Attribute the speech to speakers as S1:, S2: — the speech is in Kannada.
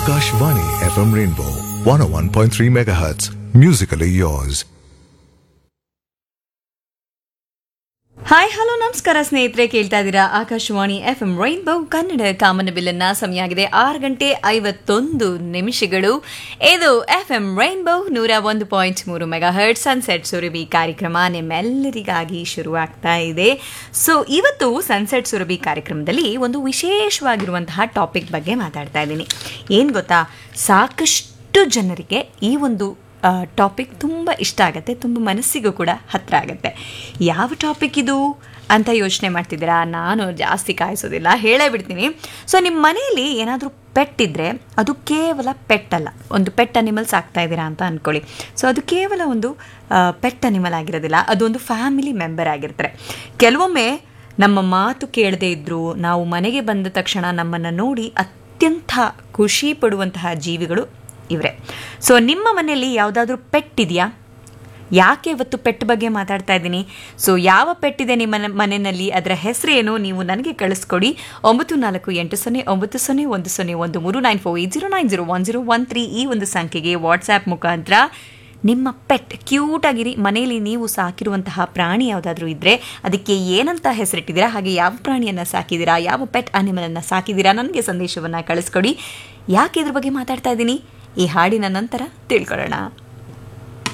S1: Akashvani FM Rainbow 101.3 MHz. Musically yours.
S2: Hi hello ನಮಸ್ಕಾರ ಸ್ನೇಹಿತರೆ ಕೇಳ್ತಾ ಇದ್ದೀರಾ Akashvani F M rainbow Kannada ಕಾಮನ ಬಿಲ್ಲನ್ನ ಸಮಯ ಆಗಿದೆ ಆರು ಗಂಟೆ ಐವತ್ತೊಂದು ನಿಮಿಷಗಳು ಇದು ಎಫ್ ಎಂ ರೈನ್ಬೋ ನೂರ ಒಂದು ಪಾಯಿಂಟ್ ಮೂರು ಮೆಗಾ ಹರ್ಟ್ ಸನ್ಸೆಟ್ ಸುರಭಿ ಕಾರ್ಯಕ್ರಮ ನಿಮ್ಮೆಲ್ಲರಿಗಾಗಿ ಶುರುವಾಗ್ತಾ ಇದೆ ಸೊ ಇವತ್ತು ಸನ್ಸೆಟ್ ಸುರಭಿ ಕಾರ್ಯಕ್ರಮದಲ್ಲಿ ಒಂದು ವಿಶೇಷವಾಗಿರುವಂತಹ ಟಾಪಿಕ್ ಬಗ್ಗೆ ಮಾತಾಡ್ತಾ ಇದ್ದೀನಿ ಏನು ಗೊತ್ತಾ ಸಾಕಷ್ಟು ಜನರಿಗೆ ಈ ಒಂದು ಟಾಪಿಕ್ ತುಂಬ ಇಷ್ಟ ಆಗುತ್ತೆ ತುಂಬ ಮನಸ್ಸಿಗೂ ಕೂಡ ಹತ್ತಿರ ಆಗುತ್ತೆ ಯಾವ ಟಾಪಿಕ್ ಇದು ಅಂತ ಯೋಚನೆ ಮಾಡ್ತಿದ್ದೀರಾ ನಾನು ಜಾಸ್ತಿ ಕಾಯಿಸೋದಿಲ್ಲ ಹೇಳೇ ಬಿಡ್ತೀನಿ ಸೊ ನಿಮ್ಮ ಮನೆಯಲ್ಲಿ ಏನಾದರೂ ಪೆಟ್ ಇದ್ದರೆ ಅದು ಕೇವಲ ಪೆಟ್ ಅಲ್ಲ ಒಂದು ಪೆಟ್ ಅನಿಮಲ್ ಸಾಕ್ತಾ ಇದ್ದೀರಾ ಅಂತ ಅಂದ್ಕೊಳ್ಳಿ ಸೊ ಅದು ಕೇವಲ ಒಂದು ಪೆಟ್ ಅನಿಮಲ್ ಆಗಿರೋದಿಲ್ಲ ಅದೊಂದು ಫ್ಯಾಮಿಲಿ ಮೆಂಬರ್ ಆಗಿರ್ತಾರೆ ಕೆಲವೊಮ್ಮೆ ನಮ್ಮ ಮಾತು ಕೇಳದೇ ಇದ್ದರೂ ನಾವು ಮನೆಗೆ ಬಂದ ತಕ್ಷಣ ನಮ್ಮನ್ನು ನೋಡಿ ಅತ್ಯಂತ ಖುಷಿ ಪಡುವಂತಹ ಜೀವಿಗಳು ಇವರೇ ಸೊ ನಿಮ್ಮ ಮನೆಯಲ್ಲಿ ಯಾವುದಾದ್ರೂ ಪೆಟ್ ಇದೆಯಾ ಯಾಕೆ ಇವತ್ತು ಪೆಟ್ ಬಗ್ಗೆ ಮಾತಾಡ್ತಾ ಇದ್ದೀನಿ ಸೊ ಯಾವ ಪೆಟ್ ಇದೆ ನಿಮ್ಮ ಮನೆಯಲ್ಲಿ ಅದರ ಹೆಸರೇನು ನೀವು ನನಗೆ ಕಳಿಸ್ಕೊಡಿ ಒಂಬತ್ತು ನಾಲ್ಕು ಎಂಟು ಸೊನ್ನೆ ಒಂಬತ್ತು ಸೊನ್ನೆ ಒಂದು ಸೊನ್ನೆ ಒಂದು ಮೂರು nine four eight zero nine zero one zero one three ಈ ಒಂದು ಸಂಖ್ಯೆಗೆ ವಾಟ್ಸ್ಆ್ಯಪ್ ಮುಖಾಂತರ ನಿಮ್ಮ ಪೆಟ್ ಕ್ಯೂಟಾಗಿರಿ ಮನೆಯಲ್ಲಿ ನೀವು ಸಾಕಿರುವಂತಹ ಪ್ರಾಣಿ ಯಾವುದಾದ್ರೂ ಇದ್ದರೆ ಅದಕ್ಕೆ ಏನಂತ ಹೆಸರಿಟ್ಟಿದ್ದೀರಾ ಹಾಗೆ ಯಾವ ಪ್ರಾಣಿಯನ್ನು ಸಾಕಿದ್ದೀರಾ ಯಾವ ಪೆಟ್ ಅನಿಮಲನ್ನು ಸಾಕಿದ್ದೀರಾ ನನಗೆ ಸಂದೇಶವನ್ನು ಕಳಿಸ್ಕೊಡಿ ಯಾಕೆ ಇದ್ರ ಬಗ್ಗೆ ಮಾತಾಡ್ತಾ ಇದ್ದೀನಿ ಈ ಹಾಡಿನ ನಂತರ ತಿಳ್ಕೊಳ್ಳೋಣ